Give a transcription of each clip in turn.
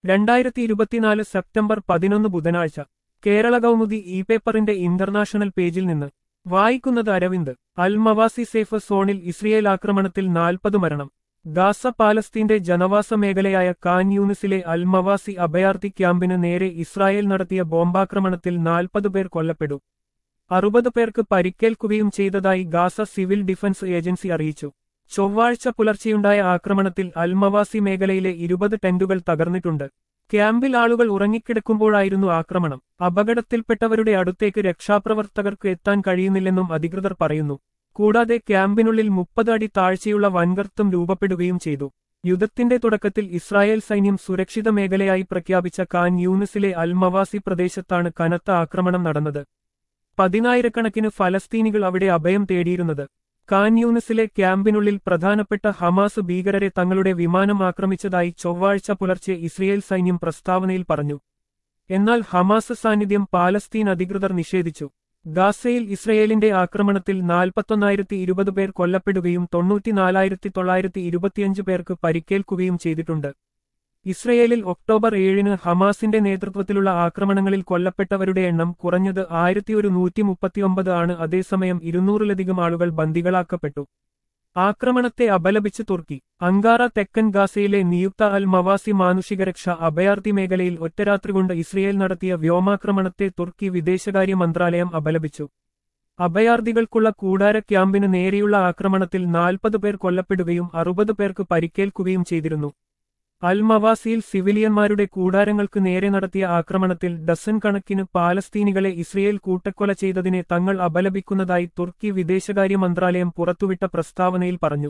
രണ്ടായിരത്തി ഇരുപത്തിനാല് സെപ്റ്റംബർ പതിനൊന്ന് ബുധനാഴ്ച കേരള കൗമുദി ഇ പേപ്പറിന്റെ ഇന്റർനാഷണൽ പേജിൽ നിന്ന് വായിക്കുന്നത് അരവിന്ദ് അൽ മവാസി സേഫ് സോണിൽ ഇസ്രയേൽ ആക്രമണത്തിൽ നാൽപ്പത് മരണം ഗാസ പാലസ്തീന്റെ ജനവാസ മേഖലയായ കാൻ യൂണിസിലെ അൽ മവാസി അഭയാർത്ഥി ക്യാമ്പിന് നേരെ ഇസ്രായേൽ നടത്തിയ ബോംബാക്രമണത്തിൽ നാൽപ്പത് പേർ കൊല്ലപ്പെട്ടു അറുപത് പേർക്ക് പരിക്കേൽക്കുകയും ചെയ്തതായി ഗാസ സിവിൽ ഡിഫൻസ് ഏജൻസി അറിയിച്ചു ചൊവ്വാഴ്ച പുലർച്ചെയുണ്ടായ ആക്രമണത്തിൽ അൽമവാസി മേഖലയിലെ ഇരുപത് ടെന്റുകൾ തകർന്നിട്ടുണ്ട് ക്യാമ്പിൽ ആളുകൾ ഉറങ്ങിക്കിടക്കുമ്പോഴായിരുന്നു ആക്രമണം അപകടത്തിൽപ്പെട്ടവരുടെ അടുത്തേക്ക് രക്ഷാപ്രവർത്തകർക്ക് എത്താൻ കഴിയുന്നില്ലെന്നും അധികൃതർ പറയുന്നു കൂടാതെ ക്യാമ്പിനുള്ളിൽ മുപ്പത് അടി താഴ്ചയുള്ള വൻഗർത്തം രൂപപ്പെടുകയും ചെയ്തു യുദ്ധത്തിന്റെ തുടക്കത്തിൽ ഇസ്രായേൽ സൈന്യം സുരക്ഷിത മേഖലയായി പ്രഖ്യാപിച്ച കാൻ യൂണിസിലെ അൽമവാസി പ്രദേശത്താണ് കനത്ത ആക്രമണം നടന്നത് പതിനായിരക്കണക്കിന് ഫലസ്തീനികൾ അവിടെ അഭയം തേടിയിരുന്നത് കാൻ യൂണിസിലെ ക്യാമ്പിനുള്ളിൽ പ്രധാനപ്പെട്ട ഹമാസ് ഭീകരരെ തങ്ങളുടെ വിമാനം ആക്രമിച്ചതായി ചൊവ്വാഴ്ച പുലർച്ചെ ഇസ്രയേൽ സൈന്യം പ്രസ്താവനയിൽ പറഞ്ഞു എന്നാൽ ഹമാസ് സാന്നിധ്യം പാലസ്തീൻ അധികൃതർ നിഷേധിച്ചു ഗാസയിൽ ഇസ്രയേലിന്റെ ആക്രമണത്തിൽ നാൽപ്പത്തൊന്നായിരത്തി ഇരുപത് പേർ കൊല്ലപ്പെടുകയും തൊണ്ണൂറ്റിനാലായിരത്തി തൊള്ളായിരത്തി ഇരുപത്തിയഞ്ച് പേർക്ക് പരിക്കേൽക്കുകയും ചെയ്തിട്ടുണ്ട് ഇസ്രയേലിൽ ഒക്ടോബർ ഏഴിന് ഹമാസിന്റെ നേതൃത്വത്തിലുള്ള ആക്രമണങ്ങളിൽ കൊല്ലപ്പെട്ടവരുടെ എണ്ണം കുറഞ്ഞത് ആയിരത്തി ഒരു നൂറ്റി മുപ്പത്തിയൊമ്പത് ആണ് അതേസമയം ഇരുന്നൂറിലധികം ആളുകൾ ബന്ദികളാക്കപ്പെട്ടു ആക്രമണത്തെ അപലപിച്ച് തുർക്കി അങ്കാറ തെക്കൻ ഗാസയിലെ നിയുക്ത അൽ മവാസി മാനുഷികരക്ഷ അഭയാർത്ഥി മേഖലയിൽ ഒറ്റരാത്രി കൊണ്ട് ഇസ്രയേൽ നടത്തിയ വ്യോമാക്രമണത്തെ തുർക്കി വിദേശകാര്യ മന്ത്രാലയം അപലപിച്ചു അഭയാർത്ഥികൾക്കുള്ള കൂടാര ക്യാമ്പിന് നേരെയുള്ള ആക്രമണത്തിൽ നാൽപ്പത് പേർ കൊല്ലപ്പെടുകയും അറുപത് പേർക്ക് പരിക്കേൽക്കുകയും ചെയ്തിരുന്നു അൽ മവാസിയിൽ സിവിലിയന്മാരുടെ കൂടാരങ്ങൾക്ക് നേരെ നടത്തിയ ആക്രമണത്തിൽ ഡസൻ കണക്കിന് പാലസ്തീനികളെ ഇസ്രയേൽ കൂട്ടക്കൊല ചെയ്തതിനെ തങ്ങൾ അപലപിക്കുന്നതായി തുർക്കി വിദേശകാര്യ മന്ത്രാലയം പുറത്തുവിട്ട പ്രസ്താവനയിൽ പറഞ്ഞു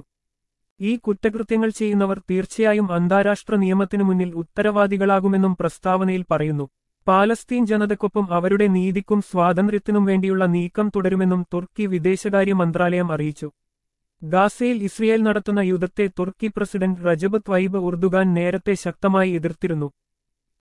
ഈ കുറ്റകൃത്യങ്ങൾ ചെയ്യുന്നവർ തീർച്ചയായും അന്താരാഷ്ട്ര നിയമത്തിനു മുന്നിൽ ഉത്തരവാദികളാകുമെന്നും പ്രസ്താവനയിൽ പറയുന്നു പാലസ്തീൻ ജനതയ്ക്കൊപ്പം അവരുടെ നീതിക്കും സ്വാതന്ത്ര്യത്തിനും വേണ്ടിയുള്ള നീക്കം തുടരുമെന്നും തുർക്കി വിദേശകാര്യ മന്ത്രാലയം അറിയിച്ചു ഗാസയിൽ ഇസ്രയേൽ നടത്തുന്ന യുദ്ധത്തെ തുർക്കി പ്രസിഡന്റ് റജബ് ത്വൈബ് ഉർദുഗാൻ നേരത്തെ ശക്തമായി എതിർത്തിരുന്നു